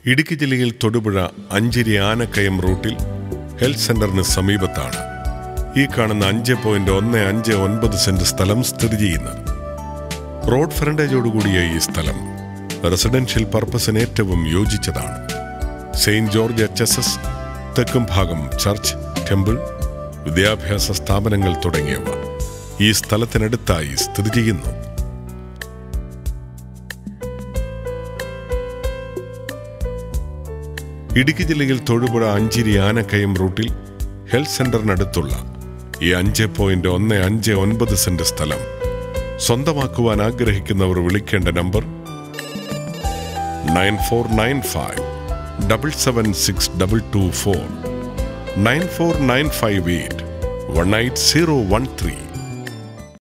ഇടുക്കി ജില്ലയിൽ തൊടുപുഴ അഞ്ചിരി ആനക്കയം റൂട്ടിൽ ഹെൽത്ത് സെന്ററിന് സമീപത്താണ് ഈ കാണുന്ന അഞ്ച് പോയിന്റ് ഒന്ന് അഞ്ച് ഒൻപത് സെന്റ് സ്ഥലം സ്ഥിതി ചെയ്യുന്നത് റോഡ് ഫ്രണ്ടേജോടുകൂടിയ ഈ സ്ഥലം റെസിഡൻഷ്യൽ പർപ്പസിന് ഏറ്റവും യോജിച്ചതാണ് saint George H S S തെക്കും ഭാഗം ചർച്ച് ടെമ്പിൾ വിദ്യാഭ്യാസ സ്ഥാപനങ്ങൾ തുടങ്ങിയവ ഈ സ്ഥലത്തിനടുത്തായി സ്ഥിതി ചെയ്യുന്നു ഇടുക്കി ജില്ലയിൽ തൊടുപുഴ അഞ്ചിരി ആനക്കയം റൂട്ടിൽ ഹെൽത്ത് സെന്ററിനടുത്തുള്ള ഈ അഞ്ച് പോയിന്റ് ഒന്ന് അഞ്ച് ഒൻപത് സെന്റ് സ്ഥലം സ്വന്തമാക്കുവാൻ ആഗ്രഹിക്കുന്നവർ വിളിക്കേണ്ട number nine four nine five double seven six double two four nine four nine five eight one eight zero one three